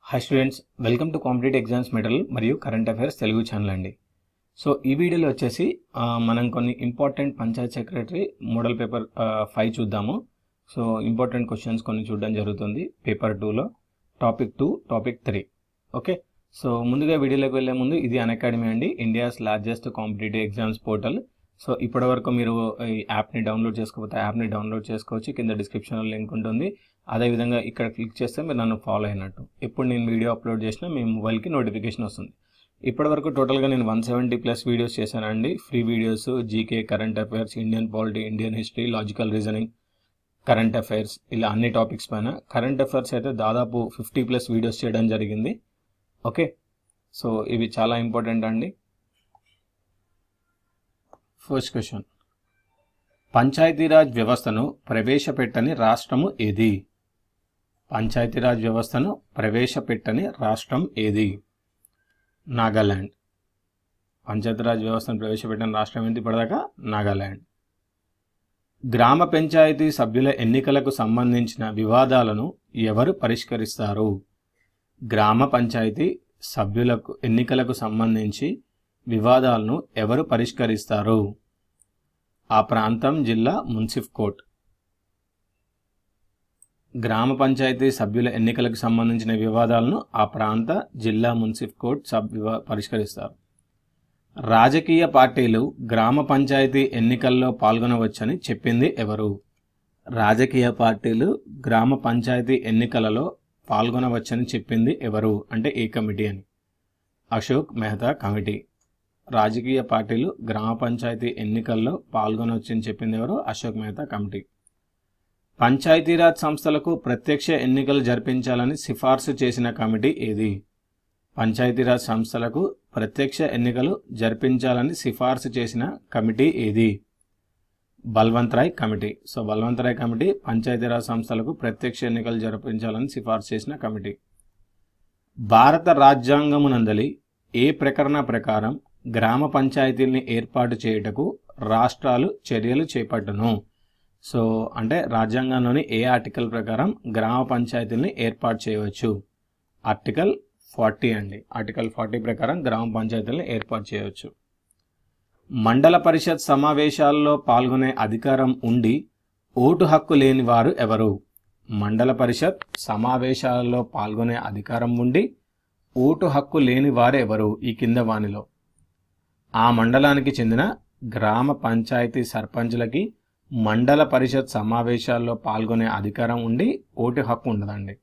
Hi students welcome to competitive exams metal మరియు current affairs Telugu channel అండి so ఈ వీడియోలో వచ్చేసి ఆ, మనం కొన్ని important panchayat secretary model paper five చూద్దాము సో ఇంపార్టెంట్ క్వశ్చన్స్ కొన్ని చూడడం జరుగుతుంది పేపర్ టూలో topic two topic three okay so ముందుగా వీడియోలోకి వెళ్ళే ముందు ఇది అన్ అకాడమీ అండి India's largest competitive exams portal so ఇప్పటివరకు మీరు ఈ యాప్ని డౌన్లోడ్ చేసుకోకపోతే యాప్ని డౌన్లోడ్ చేసుకోవచ్చు కింద డిస్క్రిప్షన్లో లింక్ ఉంటుంది అదేవిధంగా ఇక్కడ క్లిక్ చేస్తే మీరు నన్ను ఫాలో అయినట్టు ఎప్పుడు నేను వీడియో అప్లోడ్ చేసినా మీ మొబైల్కి నోటిఫికేషన్ వస్తుంది ఇప్పటివరకు టోటల్గా నేను వన్ సెవెంటీ ప్లస్ వీడియోస్ చేశానండి free videos GK current affairs Indian polity Indian history logical reasoning current affairs ఇలా అన్ని టాపిక్స్ పైన కరెంట్ అఫైర్స్ అయితే దాదాపు ఫిఫ్టీ ప్లస్ వీడియోస్ చేయడం జరిగింది ఓకే సో ఇవి చాలా ఇంపార్టెంట్ అండి ఫస్ట్ క్వశ్చన్ పంచాయతీరాజ్ వ్యవస్థను ప్రవేశపెట్టని రాష్ట్రము ఏది పంచాయతీరాజ్ వ్యవస్థను ప్రవేశపెట్టని రాష్ట్రం ఏది నాగాల్యాండ్ పంచాయతీరాజ్ వ్యవస్థను ప్రవేశపెట్టిన రాష్ట్రం ఏంటి ఇప్పటిదాకా నాగాల్యాండ్ గ్రామ పంచాయతీ సభ్యుల ఎన్నికలకు సంబంధించిన వివాదాలను ఎవరు పరిష్కరిస్తారు గ్రామ పంచాయతీ సభ్యులకు ఎన్నికలకు సంబంధించి వివాదాలను ఎవరు పరిష్కరిస్తారు ఆ ప్రాంతం జిల్లా మున్సిఫ్ కోర్ట్ గ్రామ పంచాయతీ సభ్యుల ఎన్నికలకు సంబంధించిన వివాదాలను ఆ ప్రాంత జిల్లా మున్సిఫ్ కోర్ట్ సబ్ వివా- పరిష్కరిస్తారు రాజకీయ పార్టీలు గ్రామ పంచాయతీ ఎన్నికల్లో పాల్గొనవచ్చని చెప్పింది ఎవరు రాజకీయ పార్టీలు గ్రామ పంచాయతీ ఎన్నికలలో పాల్గొనవచ్చని చెప్పింది ఎవరు అంటే ఏ కమిటీ అని అశోక్ మెహతా కమిటీ రాజకీయ పార్టీలు గ్రామ పంచాయతీ ఎన్నికల్లో పాల్గొనవచ్చని చెప్పింది ఎవరు అశోక్ మెహతా కమిటీ పంచాయతీరాజ్ సంస్థలకు ప్రత్యక్ష ఎన్నికలు జరిపించాలని సిఫార్సు చేసిన కమిటీ ఏది పంచాయతీరాజ్ సంస్థలకు ప్రత్యక్ష ఎన్నికలు జరిపించాలని సిఫార్సు చేసిన కమిటీ ఏది Balwant Rai committee so Balwant Rai committee Panchayati Raj సంస్థలకు ప్రత్యక్ష ఎన్నికలు జరిపించాలని సిఫార్సు చేసిన కమిటీ భారత రాజ్యాంగమునందలి ఏ ప్రకరణ ప్రకారం గ్రామ పంచాయతీల్ని ఏర్పాటు చేయుటకు రాష్ట్రాలు చర్యలు చేపట్టును సో అంటే రాజ్యాంగంలోని ఏ ఆర్టికల్ ప్రకారం గ్రామ పంచాయతీల్ని ఏర్పాటు చేయవచ్చు ఆర్టికల్ ఫార్టీ అండి ఆర్టికల్ ఫార్టీ ప్రకారం గ్రామ పంచాయతీలను ఏర్పాటు చేయవచ్చు మండల పరిషత్ సమావేశాల్లో పాల్గొనే అధికారం ఉండి ఓటు హక్కు లేని వారు ఎవరు మండల పరిషత్ సమావేశాలలో పాల్గొనే అధికారం ఉండి ఓటు హక్కు లేని వారు ఎవరు ఈ కింద వానిలో ఆ మండలానికి చెందిన గ్రామ పంచాయతీ సర్పంచ్లకి మండల పరిషత్ సమావేశాల్లో పాల్గొనే అధికారం ఉండి ఓటు హక్కు ఉండదండి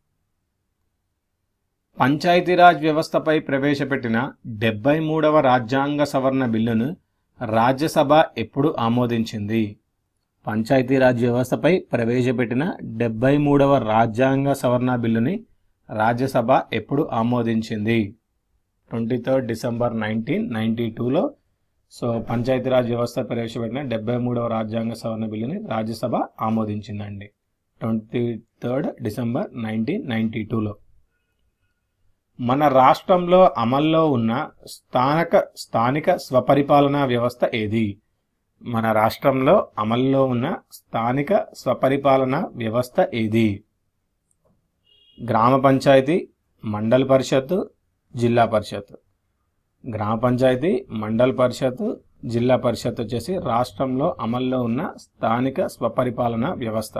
పంచాయతీరాజ్ వ్యవస్థపై ప్రవేశపెట్టిన డెబ్బై మూడవ రాజ్యాంగ సవరణ బిల్లును రాజ్యసభ ఎప్పుడు ఆమోదించింది పంచాయతీరాజ్ వ్యవస్థపై ప్రవేశపెట్టిన డెబ్బై మూడవ రాజ్యాంగ సవరణ బిల్లుని రాజ్యసభ ఎప్పుడు ఆమోదించింది twenty third December nineteen ninety టూలో సో పంచాయతీరాజ్ వ్యవస్థ ప్రవేశపెట్టిన డెబ్బై మూడవ రాజ్యాంగ సవరణ బిల్లుని రాజ్యసభ ఆమోదించిందండి twenty third December nineteen ninety టూలో మన రాష్ట్రంలో అమల్లో ఉన్న స్థానక స్థానిక స్వపరిపాలనా వ్యవస్థ ఏది మన రాష్ట్రంలో అమల్లో ఉన్న స్థానిక స్వపరిపాలన వ్యవస్థ ఏది గ్రామ పంచాయతీ మండల పరిషత్ జిల్లా పరిషత్ గ్రామ పంచాయతీ మండల పరిషత్ జిల్లా పరిషత్ వచ్చేసి రాష్ట్రంలో అమల్లో ఉన్న స్థానిక స్వపరిపాలన వ్యవస్థ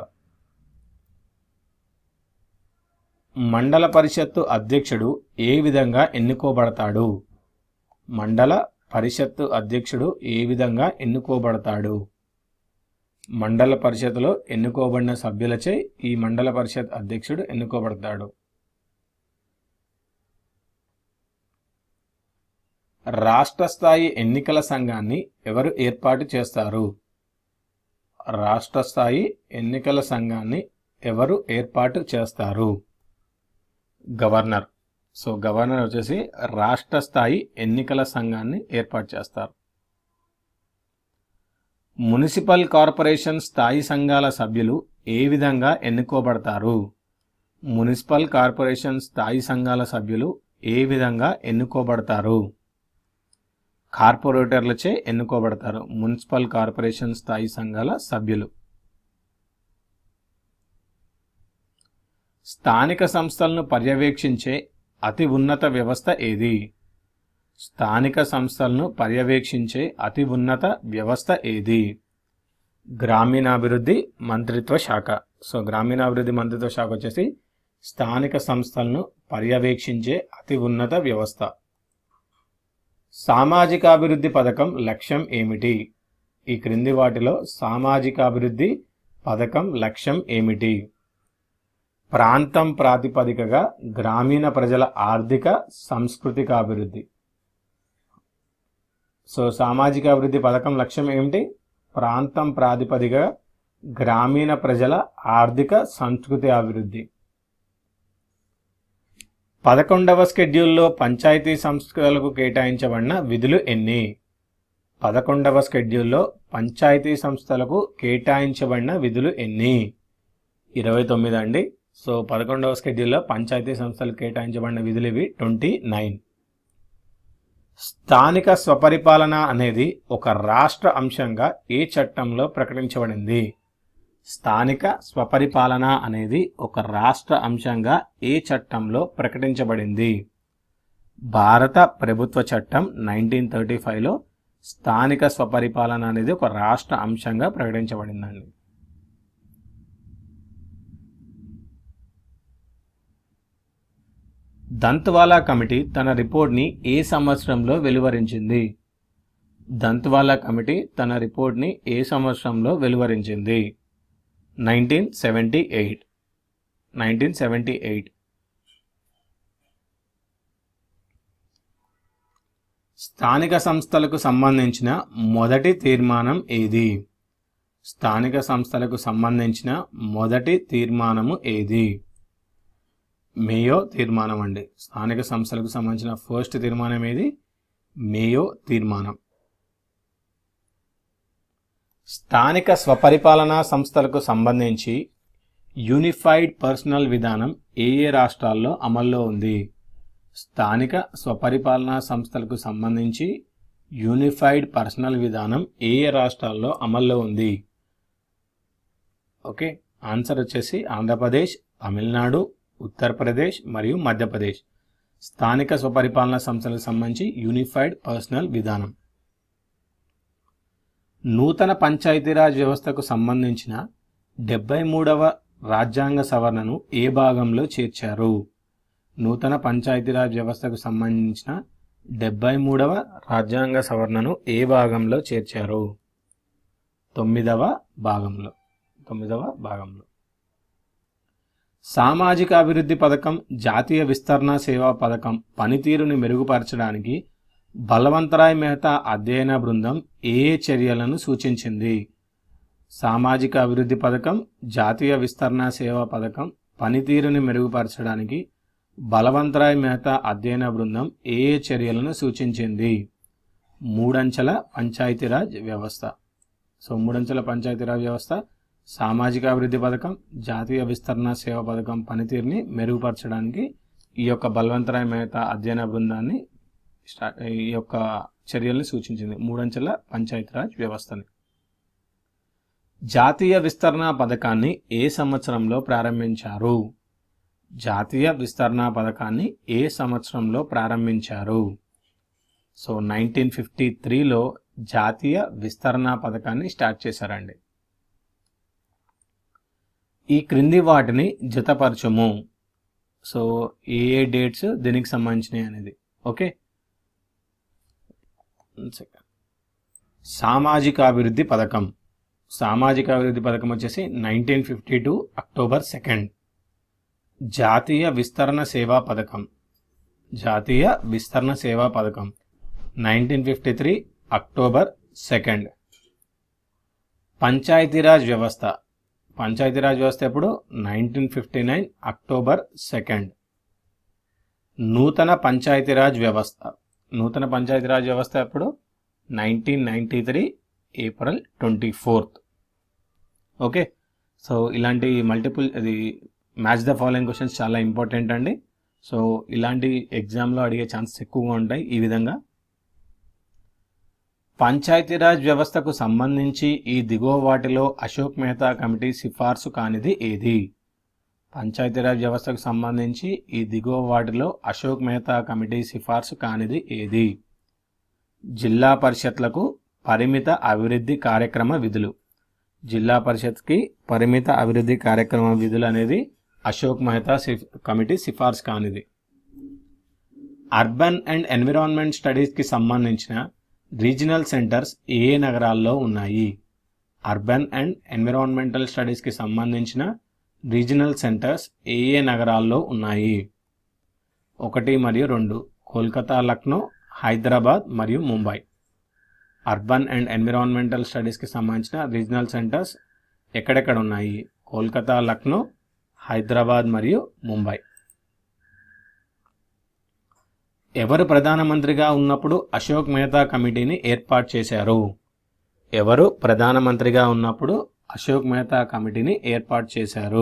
మండల పరిషత్తు అధ్యక్షుడు ఏ విధంగా ఎన్నుకోబడతాడు మండల పరిషత్తు అధ్యక్షుడు ఏ విధంగా ఎన్నుకోబడతాడు మండల పరిషత్తులో ఎన్నుకోబడిన సభ్యులచే ఈ మండల పరిషత్ అధ్యక్షుడు ఎన్నుకోబడతాడు రాష్ట్ర స్థాయి ఎన్నికల సంఘాన్ని ఎవరు ఏర్పాటు చేస్తారు రాష్ట్ర స్థాయి ఎన్నికల సంఘాన్ని ఎవరు ఏర్పాటు చేస్తారు గవర్నర్ సో గవర్నర్ వచ్చేసి రాష్ట్ర స్థాయి ఎన్నికల సంఘాన్ని ఏర్పాటు చేస్తారు మున్సిపల్ కార్పొరేషన్ స్థాయి సంఘాల సభ్యులు ఏ విధంగా ఎన్నుకోబడతారు మున్సిపల్ కార్పొరేషన్ స్థాయి సంఘాల సభ్యులు ఏ విధంగా ఎన్నుకోబడతారు కార్పొరేటర్లచే ఎన్నుకోబడతారు మున్సిపల్ కార్పొరేషన్ స్థాయి సంఘాల సభ్యులు స్థానిక సంస్థలను పర్యవేక్షించే అతి ఉన్నత వ్యవస్థ ఏది స్థానిక సంస్థలను పర్యవేక్షించే అతి ఉన్నత వ్యవస్థ ఏది గ్రామీణాభివృద్ధి మంత్రిత్వ శాఖ సో గ్రామీణాభివృద్ధి మంత్రిత్వ శాఖ వచ్చేసి స్థానిక సంస్థలను పర్యవేక్షించే అతి ఉన్నత వ్యవస్థ సామాజికాభివృద్ధి పథకం లక్ష్యం ఏమిటి ఈ క్రింది వాటిలో సామాజికాభివృద్ధి పథకం లక్ష్యం ఏమిటి ప్రాంతం ప్రాతిపదికగా గ్రామీణ ప్రజల ఆర్థిక సాంస్కృతిక అభివృద్ధి సో సామాజిక అభివృద్ధి పథకం లక్ష్యం ఏమిటి ప్రాంతం ప్రాతిపదికగా గ్రామీణ ప్రజల ఆర్థిక సంస్కృతి అభివృద్ధి పదకొండవ స్కెడ్యూల్లో పంచాయతీ సంస్థలకు కేటాయించబడిన విధులు ఎన్ని పదకొండవ స్కెడ్యూల్లో పంచాయతీ సంస్థలకు కేటాయించబడిన విధులు ఎన్ని ఇరవై తొమ్మిది అండి సో పదకొండవ స్కెడ్యూల్లో పంచాయతీ సంస్థలకు కేటాయించబడిన విధులు ఇవి ట్వంటీ నైన్ స్థానిక స్వపరిపాలన అనేది ఒక రాష్ట్ర అంశంగా ఏ చట్టంలో ప్రకటించబడింది స్థానిక స్వపరిపాలన అనేది ఒక రాష్ట్ర అంశంగా ఏ చట్టంలో ప్రకటించబడింది భారత ప్రభుత్వ చట్టం నైన్టీన్ థర్టీ ఫైవ్లో స్థానిక స్వపరిపాలన అనేది ఒక రాష్ట్ర అంశంగా ప్రకటించబడిందండి దంత్వాలా కమిటీ తన రిపోర్ట్ని ఏ సంవత్సరంలో వెలువరించింది దంత్వాలా కమిటీ తన రిపోర్ట్ని ఏ సంవత్సరంలో వెలువరించింది nineteen seventy eight nineteen seventy eight స్థానిక సంస్థలకు సంబంధించిన మొదటి తీర్మానం ఏది స్థానిక సంస్థలకు సంబంధించిన మొదటి తీర్మానము ఏది మేయో తీర్మానం అండి స్థానిక సంస్థలకు సంబంధించిన ఫస్ట్ తీర్మానం ఏది మేయో తీర్మానం స్థానిక స్వపరిపాలనా సంస్థలకు సంబంధించి యూనిఫైడ్ పర్సనల్ విధానం ఏ ఏ రాష్ట్రాల్లో అమల్లో ఉంది స్థానిక స్వపరిపాలనా సంస్థలకు సంబంధించి యూనిఫైడ్ పర్సనల్ విధానం ఏ ఏ రాష్ట్రాల్లో అమల్లో ఉంది ఓకే ఆన్సర్ వచ్చేసి ఆంధ్రప్రదేశ్ తమిళనాడు ఉత్తరప్రదేశ్ మరియు మధ్యప్రదేశ్ స్థానిక స్వపరిపాలనా సంస్థలకు సంబంధించి యూనిఫైడ్ పర్సనల్ విధానం నూతన పంచాయతీరాజ్ వ్యవస్థకు సంబంధించిన డెబ్బై మూడవ రాజ్యాంగ సవరణను ఏ భాగంలో చేర్చారు నూతన పంచాయతీరాజ్ వ్యవస్థకు సంబంధించిన డెబ్బై మూడవ రాజ్యాంగ సవరణను ఏ భాగంలో చేర్చారు తొమ్మిదవ భాగంలో తొమ్మిదవ భాగంలో సామాజిక అభివృద్ధి పథకం జాతీయ విస్తరణ సేవా పథకం పనితీరుని మెరుగుపరచడానికి బలవంతరాయ్ మెహతా అధ్యయన బృందం ఏ ఏ చర్యలను సూచించింది సామాజిక అభివృద్ధి పథకం జాతీయ విస్తరణ సేవా పథకం పనితీరుని మెరుగుపరచడానికి బలవంతరాయ్ మెహతా అధ్యయన బృందం ఏ ఏ చర్యలను సూచించింది మూడంచెల పంచాయతీరాజ్ వ్యవస్థ సో మూడంచెల పంచాయతీరాజ్ వ్యవస్థ సామాజిక అభివృద్ధి పథకం జాతీయ విస్తరణ సేవా పథకం పనితీరుని మెరుగుపరచడానికి ఈ యొక్క బలవంతరాయ్ మెహతా అధ్యయన బృందాన్ని స్టా- ఈ యొక్క చర్యల్ని సూచించింది మూడంచెల పంచాయతీరాజ్ వ్యవస్థని జాతీయ విస్తరణ పథకాన్ని ఏ సంవత్సరంలో ప్రారంభించారు జాతీయ విస్తరణ పథకాన్ని ఏ సంవత్సరంలో ప్రారంభించారు సో నైన్టీన్ ఫిఫ్టీ త్రీలో జాతీయ విస్తరణ పథకాన్ని స్టార్ట్ చేశారండి ఈ క్రింది వాటిని జతపరచము సో ఏ ఏ డేట్స్ దీనికి సంబంధించినవి అనేది ఓకే One second. సామాజిక అభివృద్ధి పథకం సామాజిక అభివృద్ధి పథకం వచ్చేసి nineteen fifty two October second జాతీయ విస్తరణ సేవా పథకం జాతీయ విస్తరణ సేవా పథకం nineteen fifty three October second Panchayati Raj వ్యవస్థ పంచాయతీరాజ్ వ్యవస్థ ఎప్పుడు nineteen fifty nine October second నూతన పంచాయతీరాజ్ వ్యవస్థ నూతన పంచాయతీరాజ్ వ్యవస్థ ఎప్పుడు nineteen ninety three April twenty fourth okay so ఇలాంటి మల్టిపుల్ అది మ్యాచ్ ద ఫాలోయింగ్ క్వశ్చన్స్ చాలా ఇంపార్టెంట్ అండి సో ఇలాంటి ఎగ్జామ్లో అడిగే ఛాన్సెస్ ఎక్కువగా ఉంటాయి ఈ విధంగా పంచాయతీరాజ్ వ్యవస్థకు సంబంధించి ఈ దిగువ వాటిలో అశోక్ మెహతా కమిటీ సిఫార్సు కానిది ఏది పంచాయతీరాజ్ వ్యవస్థకు సంబంధించి ఈ దిగువ వాటిలో అశోక్ మెహతా కమిటీ సిఫార్సు కానిది ఏది జిల్లా పరిషత్లకు పరిమిత అభివృద్ధి కార్యక్రమ విధులు జిల్లా పరిషత్కి పరిమిత అభివృద్ధి కార్యక్రమ విధులు అనేది అశోక్ మెహతా సిఫ్ కమిటీ సిఫార్సు కానిది అర్బన్ అండ్ ఎన్విరాన్మెంట్ స్టడీస్కి సంబంధించిన రీజనల్ సెంటర్స్ ఏ ఏ నగరాల్లో ఉన్నాయి అర్బన్ అండ్ ఎన్విరాన్మెంటల్ స్టడీస్కి సంబంధించిన రీజనల్ సెంటర్స్ ఏ ఏ నగరాల్లో ఉన్నాయి ఒకటి మరియు రెండు కోల్కతా లక్నో హైదరాబాద్ మరియు ముంబై అర్బన్ అండ్ ఎన్విరాన్మెంటల్ స్టడీస్కి సంబంధించిన రీజనల్ సెంటర్స్ ఎక్కడెక్కడ ఉన్నాయి కోల్కతా లక్నో హైదరాబాద్ మరియు ముంబై ఎవరు ప్రధానమంత్రిగా ఉన్నప్పుడు అశోక్ మెహతా కమిటీని ఏర్పాటు చేశారు ఎవరు ప్రధానమంత్రిగా ఉన్నప్పుడు అశోక్ మెహతా కమిటీని ఏర్పాటు చేశారు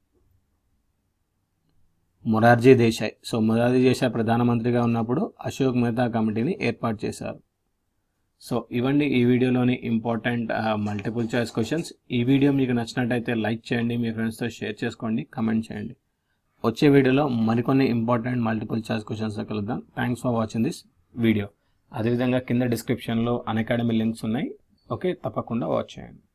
మొరార్జీ దేశాయ్ సో మొరార్జీ దేశాయ్ ప్రధానమంత్రిగా ఉన్నప్పుడు అశోక్ మెహతా కమిటీని ఏర్పాటు చేశారు సో ఇవండి ఈ వీడియోలోని ఇంపార్టెంట్ మల్టిపుల్ చాయిస్ క్వశ్చన్స్ ఈ వీడియో మీకు నచ్చినట్టయితే లైక్ చేయండి మీ ఫ్రెండ్స్తో షేర్ చేసుకోండి కమెంట్ చేయండి వచ్చే వీడియోలో మరికొన్ని ఇంపార్టెంట్ మల్టిపుల్ చాయిస్ క్వశ్చన్స్తో కలుద్దాం thanks for watching this video అదేవిధంగా కింద డిస్క్రిప్షన్లో అన్ అకాడమీ లింక్స్ ఉన్నాయి ఓకే తప్పకుండా వాచ్ చేయండి